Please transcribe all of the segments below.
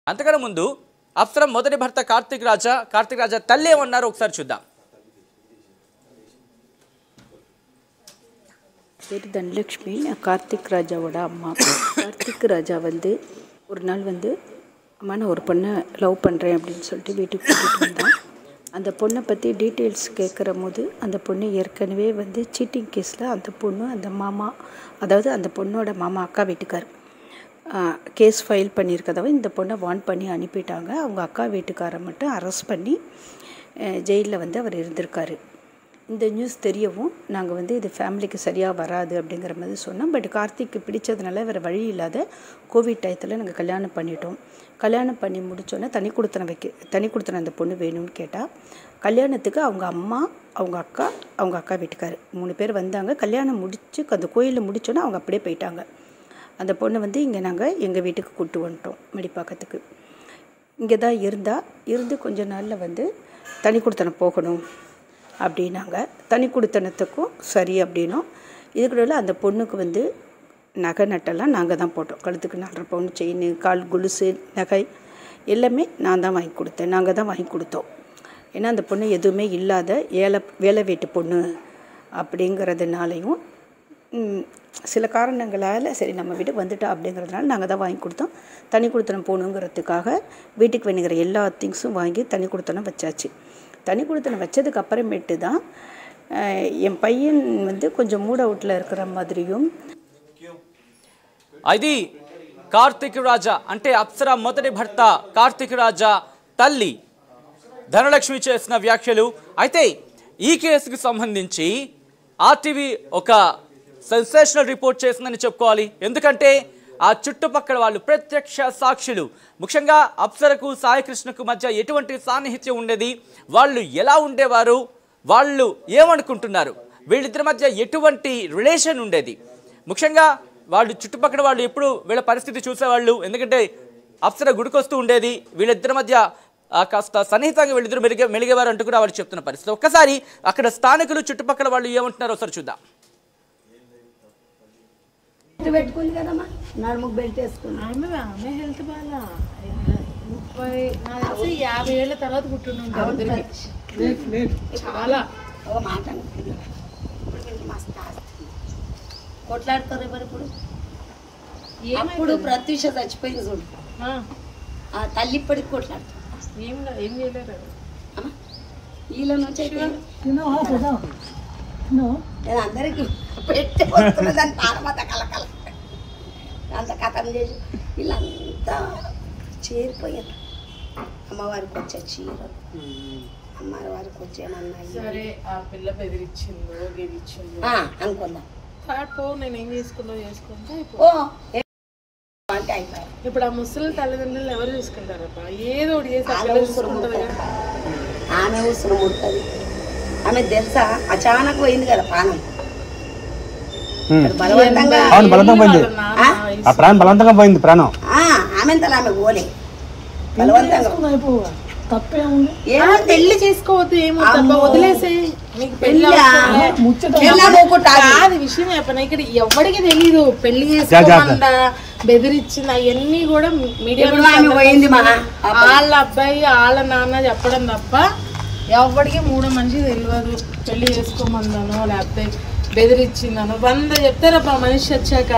అంతకన్నా ముందు అప్సర మొదటి భర్త కార్తీక్ రాజా కార్తీక్ రాజా తల్లి ఏమన్నారు ఒకసారి చూద్దాం பேர் தனலக்ஷ்மி நான் கார்த்திக் ராஜாவோட அம்மா கார்த்திக் ராஜா வந்து ஒரு நாள் வந்து அம்மா நான் ஒரு பொண்ணை லவ் பண்ணுறேன் அப்படின்னு சொல்லிட்டு வீட்டுக்கு கூட்டிகிட்டு வந்தான் அந்த பொண்ணை பற்றி டீட்டெயில்ஸ் கேட்குற போது அந்த பொண்ணு ஏற்கனவே வந்து சீட்டிங் கேஸில் அந்த பொண்ணு அந்த மாமா அதாவது அந்த பொண்ணோட மாமா அக்கா வீட்டுக்கார் கேஸ் ஃபைல் பண்ணியிருக்கதவ இந்த பொண்ணை வார்ன் பண்ணி அனுப்பிட்டாங்க அவங்க அக்கா வீட்டுக்காரை மட்டும் அரெஸ்ட் பண்ணி ஜெயிலில் வந்து அவர் இருந்திருக்காரு இந்த நியூஸ் தெரியவும் நாங்கள் வந்து இது ஃபேமிலிக்கு சரியாக வராது அப்படிங்கிற மாதிரி சொன்னோம் பட் கார்த்திக்கு பிடிச்சதுனால வேறு வழி இல்லாத கோவிட் டயத்தில் நாங்கள் கல்யாணம் பண்ணிட்டோம் கல்யாணம் பண்ணி முடிச்சோன்னே தனி கொடுத்தன வைக்க தனி கொடுத்தன அந்த பொண்ணு வேணும்னு கேட்டால் கல்யாணத்துக்கு அவங்க அம்மா அவங்க அக்கா அவங்க அக்கா வீட்டுக்காரு மூணு பேர் வந்தாங்க கல்யாணம் முடிச்சு அந்த கோயிலில் முடிச்சோன்னே அவங்க அப்படியே போயிட்டாங்க அந்த பொண்ணை வந்து இங்கே நாங்கள் எங்கள் வீட்டுக்கு கூட்டு வந்துட்டோம் மடிப்பாக்கத்துக்கு இங்கே தான் இருந்தா இருந்து கொஞ்ச நாளில் வந்து தனி கொடுத்தனம் போகணும் அப்படின்னாங்க தனி கொடுத்தனத்துக்கும் சரி அப்படின்னும் இதுக்குள்ள அந்த பொண்ணுக்கு வந்து நகை நட்டெல்லாம் நாங்கள் தான் போட்டோம் கழுத்துக்கு நாலரை பவுன் செயின் கால் கொலுசு நகை எல்லாமே நான் தான் வாங்கி கொடுத்தேன் நாங்கள் தான் வாங்கி கொடுத்தோம் ஏன்னா அந்த பொண்ணு எதுவுமே இல்லாத ஏழை வேலை வீட்டு பொண்ணு அப்படிங்கிறதுனாலையும் ம், சில காரணங்களால் சரி நம்ம வீட்டுக்கு வந்துட்டா அப்படிங்கிறதுனால நாங்கள் தான் வாங்கி கொடுத்தோம் தனி கொடுத்தனம் போகணுங்கிறதுக்காக வீட்டுக்கு வேணுங்கிற எல்லா திங்ஸும் வாங்கி தனி கொடுத்தனம் வச்சாச்சு தனி கொடுத்தனம் வச்சதுக்கு அப்புறமேட்டு தான் அஹ், என் பையன் வந்து கொஞ்சம் மூட் அவுட்டில் இருக்கிற மாதிரியும் అది కార్తిక్ రాజా అంటే అప్సర మొదటి భర్త కార్తిక్ రాజా తల్లి ధనలక్ష్మి చేసిన వ్యాఖ్యలు అయితే ఈ కేసుకు సంబంధించి ఆర్టీవీ ఒక సెన్సేషనల్ రిపోర్ట్ చేసిందని చెప్పుకోవాలి ఎందుకంటే ఆ చుట్టుపక్కల వాళ్ళు ప్రత్యక్ష సాక్షులు ముఖ్యంగా అప్సరకు సాయికృష్ణకు మధ్య ఎటువంటి సాన్నిహిత్యం ఉండేది వాళ్ళు ఎలా ఉండేవారు వాళ్ళు ఏమనుకుంటున్నారు వీళ్ళిద్దరి మధ్య ఎటువంటి రిలేషన్ ఉండేది ముఖ్యంగా వాళ్ళు చుట్టుపక్కల వాళ్ళు ఎప్పుడు వీళ్ళ పరిస్థితి చూసేవాళ్ళు ఎందుకంటే అప్సర గుడికొస్తూ ఉండేది వీళ్ళిద్దరి మధ్య ఆ, కాస్త సన్నిహితంగా వీళ్ళిద్దరు మెలిగే మెలిగేవారు అంటూ కూడా వాళ్ళు చెప్తున్న పరిస్థితి ఒక్కసారి అక్కడ స్థానికులు చుట్టుపక్కల వాళ్ళు ఏమంటున్నారో ఒకసారి చూద్దాం బెల్ట్ పెట్టుకుంది కదమ్మా నడుముకు బెల్ట్ వేసుకుంది ఆమె ఆమె హెల్త్ బాగా ముప్పై నాకు తెలిసి యాభై ఏళ్ళ తర్వాత పుట్టిండు ఉంటారు ఇద్దరికి చాలా ఒక మాట అనుకుంది. ఇప్పుడు వీళ్ళకి మస్తు ఆస్తి. కొట్లాడతారు ఎవరు ఇప్పుడు అప్పుడు ప్రత్యూష చచ్చిపోయింది చూడు ఆ, ఆ తల్లి ఇప్పటికి కొట్లాడుతుంది ఏం లా- ఏం చేయలేరు అమ్మా వీళ్ళ నుంచి అయితే నేను అందరికి పెట్టి వస్తున్నా దాని తారమత కలకల అంత కథం చేసి వీళ్ళంతా చేరిపోయారు అమ్మవారికి వచ్చే చీరలు అమ్మవారికి వచ్చేమన్నా సరే ఆ పిల్ల బెదిరించిందో గెలిచిందో అనుకుందాం థర్డ్ పో నేను ఏం చేసుకుందో చేసుకుంటే ఓ ఏ- అంటే అయిపోయారు ఇప్పుడు ఆ ముసలి తల్లిదండ్రులు ఎవరు చూసుకుంటారబ్బా ఏదో ఒకటి చేసి ఆ పిల్ల చూసుకుంటుంది కదా ఆమె ఉసురు ముడుతుంది ఆమె తెలుసా అచానక్ పోయింది కదా పానం బలవంతంగా అవును బలవంతంగా పోయింది వాళ్ళ నాన్న ఆ ప్రాణం బలవంతంగా పోయింది ప్రాణం ఆ, ఆమెంతలో ఆమె పోలే బలవంతంగా ఆ, పెళ్లి చేసుకోవద్దు ఏమవుతుంది వదిలేసే నీకు పెళ్లి పెళ్ళా? పెళ్ళా మూకుట్టాలి. కాదు విషయం చెప్పను ఇక్కడ ఎవరికి తెలీదు పెళ్లి చేసుకోమన్నా బెదిరించింది అవన్నీ కూడా మీడియా ఇప్పుడు ఆమె పోయింది మా వాళ్ళ అబ్బాయి వాళ్ళ నాన్న చెప్పడం తప్ప ఎవరికి మూడో మనిషి తెలియదు పెళ్లి చేసుకోమందానో లేకపోతే బెదిరించిందనో వంద చెప్తారబ్బా మనిషి వచ్చాక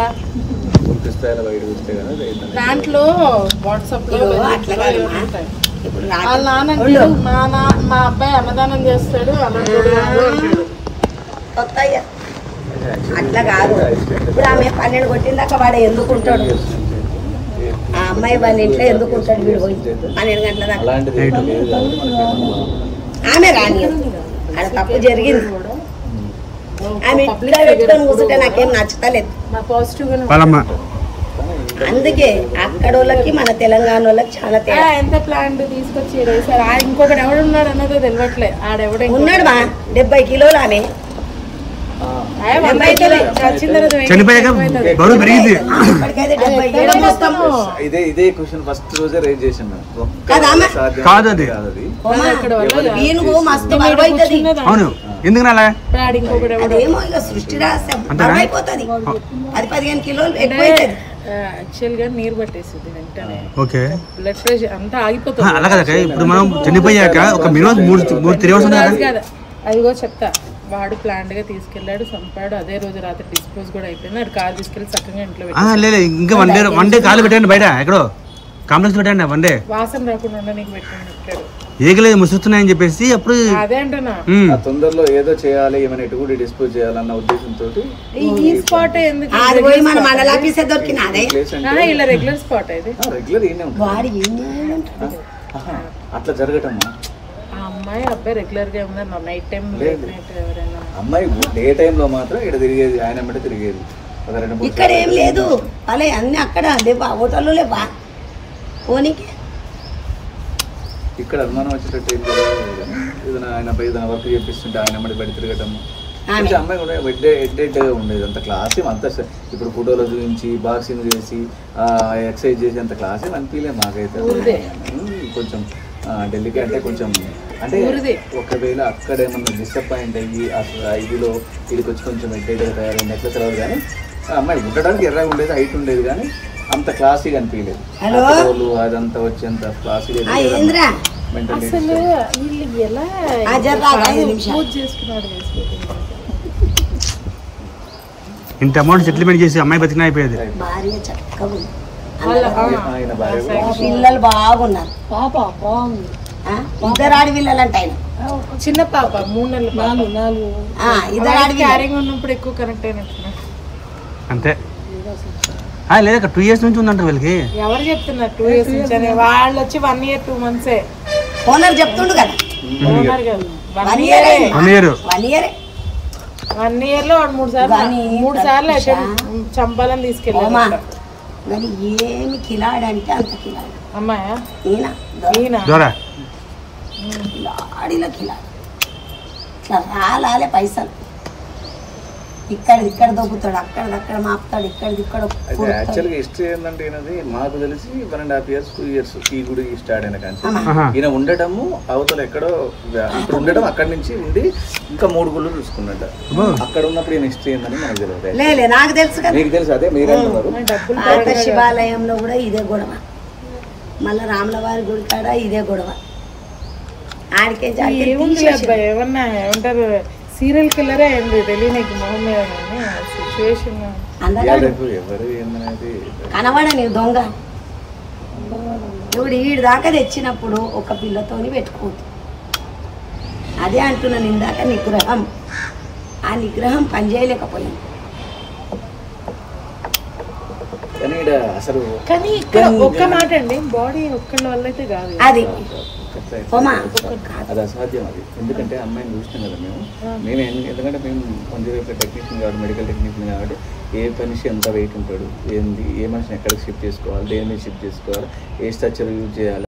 దాంట్లో వాట్సాప్ లో అట్లా కాదు మా. ఉంటాయి ఇప్పుడు వాళ్ళ రాత్రి- నాన్న అంటాడు, మా నా మా అబ్బాయి అన్నదానం చేస్తాడు అలాంటోడు కాదు అంటాడు. కొత్త అయ్య. అట్లా కాదు ఇప్పుడు ఆమె పన్నెండు కొట్టిందాక వాడు ఎందుకుంటాడు ఆ అమ్మాయి వాళ్ళ ఇంట్లో ఎందుకుంటాడు వీడు పోయి పన్నెండు గంటల దాకా ఆమె రాని ఆడ తప్పు జరిగింది ఆమె ఇంట్లో పెట్టుకొని కూర్చుంటే నాకేం నచ్చుతలేదు మా పాజిటివ్ గానే వాళ్ళమ్మ అందుకే అక్కడ వాళ్ళకి మన తెలంగాణ వాళ్ళకి చాలా ఆ, తేడా ఎంత ప్లాన్ తీసుకొచ్చి వేసారు ఆ ఇంకొకటి ఎవడున్నాడు అన్నదో తెలియట్లే ఆడెవడ ఉన్నాడు మా డెబ్బై కిలోలు ఆమె వచ్చిన తర్వాత వెయిట్ చనిపోయాక బరువు పెరిగింది ఇప్పటికైతే డెబ్బై కిలోలు మొత్తం ఇదే ఇదే క్వశ్చన్ ఫస్ట్ రోజే రైజ్ చేసాను కదా అమ్మ? కాదు అది. ఈయనకు మస్తు బరువు అవుతుంది అవును ఎందుకు నాలా ఇప్పుడు ఆడ ఇంకొకటి ఎవడు అదేమో ఇక సృష్టి రహస్యం బరువు అయిపోతుంది అది పదిహేను కిలోలు ఎక్కువ అవుతుంది యాక్చువల్గా నీరు పట్టేసింది వెంటనే ఓకే బ్లడ్ ప్రెషర్ అంతా ఆ, ఆగిపోతుంది అలా కదా ఇప్పుడు మనం చనిపోయాక ఒక మినిమం మూడు మూడు త్రీ అవర్స్ ఉంది కాదు కదా కాదు అదిగో చెప్తా వాడు ప్లాంట్ గా తీసుకెళ్ళాడు చంపాడు అదే రోజు రాత్రి డిస్పోజ్ కూడా అయిపోయింది అది కార్ తీసుకెళ్ళి చక్కగా ఇంట్లో ఆ, పెట్టి లేదు ఇంకా వన్ డే వన్ డే కాలు పెట్టండి బయట ఎక్కడో కాంప్లెక్స్ పెట్టండి వన్ డే వాసన రాకుండా ఉండడానికి పెట్టాను పెట్టాడు ఏగలేదు ముసుస్తున్నాయని చెప్పేసి అప్పుడు అదే అంటున్నా ఉమ్, ఆ తొందరలో ఏదో చేయాలి ఏమైనా ఎటు కూడా డిస్పోజ్ చేయాలన్న ఉద్దేశంతో ఈ- ఈ స్పాట్ ఎందుకు అది పోయి మన మండల ఆఫీసే దొరికిన అదే ప్లేస్ అంటే ఆ, ఇలా రెగ్యులర్ స్పాట్ ఇది రెగ్యులర్ ఈయనే ఉంటుంది వాడు ఏం చేయాలంటాడు ఆహా, అట్లా జరగటమ్మా ఆ అమ్మాయి అబ్బాయి రెగ్యులర్ గా ఉందన్న నైట్ టైం లేట్ నైట్ ఎవరైనా అమ్మాయి డే టైంలో మాత్రం ఇక్కడ తిరిగేది ఆయన బట్టి తిరిగేది ఒక రెండు మూడు ఇక్కడ ఏం లేదు అలే అన్ని అక్కడ లేవా హోటల్లో లేవా పోనీకి ఇక్కడ అనుమానం వచ్చేటట్టు ఏం జరగలేదు కానీ ఏదైనా ఆయన పై ఏదైనా వర్క్ చేపిస్తుంటే ఆయన మడి బయట తిరగటము కొంచెం అమ్మాయి కూడా వెడ్డే ఎడ్డెడ్గా ఉండేది అంత క్లాస్ ఏం అంత స- ఇప్పుడు ఫోటోలో చూపించి బాక్సింగ్ చేసి ఎక్సర్సైజ్ చేసి అంత క్లాస్ ఏం అనిపించలే మాకైతే ఉమ్, కొంచెం ఆ, ఢిల్లీకి అంటే కొంచెం అంటే ఒకవేళ అక్కడ ఏమన్నా డిసప్పాయింట్ అయ్యి అసలు ఆ ఇదిలో ఇదికి వచ్చి కొంచెం ఎడ్డెడ్గా తయారైంది ఎట్లా తెలియదు కానీ ఆ అమ్మాయి ఉండడానికి ఎర్రగా ఉండేది హైట్ ఉండేది కానీ అంత క్లాసీగా అనిపించలేదు హలో? ఆ ఫోటోలు అదంతా వచ్చేంత క్లాసీగా ఆ ఏంద్రా మెంటల్ అసలు వీళ్ళు ఎలా ఆ జర్రా ఐదు నిమిషాలు పూజ చేసుకున్నాడు వేసుకోకుండా ఇంత అమౌంట్ సెటిల్మెంట్ చేసి అమ్మాయి బతికిన అయిపోయేది భార్య చక్కగా ఉంది వాళ్ళ ఆ, ఆయన భార్య కూడా పిల్లలు బాగున్నారు పాప బాగుంది ఇద్దరు ఆడపిల్లలు అంటే ఆయన చిన్న పాప మూడు నెలల పాప నాలుగు ఆ, ఇద్దరు ఆడపిల్లలు క్యారింగ్ ఉన్నప్పుడు ఎక్కువ కనెక్ట్ అయినట్టున్నా అంతే ఆ, లేదు అక్కడ టూ ఇయర్స్ నుంచి ఉందంట వీళ్ళకి ఎవరు చెప్తున్నారు టూ ఇయర్స్ నుంచి అని వాళ్ళు వచ్చి వన్ ఇయర్ టూ మంత్సే ఓనర్ చెప్తుండు కదా ఓనర్ కాదు one one year year one year one year one year లో వాడు మూడు సార్లు కానీ మూడు సార్లు ప్రత్యూష, అటెంప్ట్ చంపాలని తీసుకెళ్ళాడు ఓమా కానీ ఏమి కిలాడంటే అంత కిలాడు అమ్మాయా ఈయన ఈయన దూరా కిలాడిలో కిలాడు ఇట్లా రాలాలే పైసలు ఇక్కడ ఇక్కడ దొబ్బుతాడు అక్కడ అక్కడ మాపుతాడు ఇక్కడ ఇక్కడ అయితే యాక్చువల్గా హిస్టరీ ఏంటంటే ఈయనది మాకు తెలిసి one and half years two years ఈ గుడి స్టార్ట్ అయిన కానీ ఆహా. ఈయన ఉండటము అవతల ఎక్కడో ఇప్పుడు ఉండడం అక్కడి నుంచి ఉండి ఇంకా మూడు గుళ్ళు చూసుకున్నట్ట అక్కడ ఉన్నప్పుడు ఈయన హిస్టరీ ఏందని మనకు తెలియదు లేలే నాకు తెలుసు కదా మీకు తెలుసు అదే మీరు అంటున్నారు డబ్బులు పాత శివాలయంలో కూడా ఇదే గొడవ మళ్ళీ రాములవారి గుడి కాడ ఇదే గొడవ ఆడికే జాడికే ఏముంది తీసేసి- అబ్బాయి ఏమన్నా ఏమంటారు సీరియల్ కిల్లరే అయింది తెలియనికి మొహం మీద కానీ సిచ్యువేషన్ అందరూ ఇవాళ రేపు ఎవరు ఏందనేది కనబడని దొంగ ఇప్పుడు ఈడు దాకా తెచ్చినప్పుడు ఒక పిల్లతోని పెట్టుకోవద్దు అదే అంటున్నాను ఇందాక నిగ్రహం ఆ నిగ్రహం పనిచేయలేకపోయింది కానీ ఈడ అసలు కానీ ఇక్కడ ఒక్క మాట అండి బాడీ ఒక్కళ్ళ వల్ల అయితే కాదు అది ఎట్లా ఓమా అది అసాధ్యం అది ఎందుకంటే అమ్మాయిని చూసినాం కదా మేము మేము ఎన్- ఎందుకంటే మేము కొంచెం టెక్నీషియన్ కాబట్టి మెడికల్ టెక్నీషియన్ కాబట్టి ఏ మనిషి ఎంత వెయిట్ ఉంటాడు ఏంది ఏ మనిషిని ఎక్కడికి షిఫ్ట్ చేసుకోవాలి దేని మీద షిఫ్ట్ చేసుకోవాలి ఏ స్ట్రక్చర్ యూజ్ చేయాలి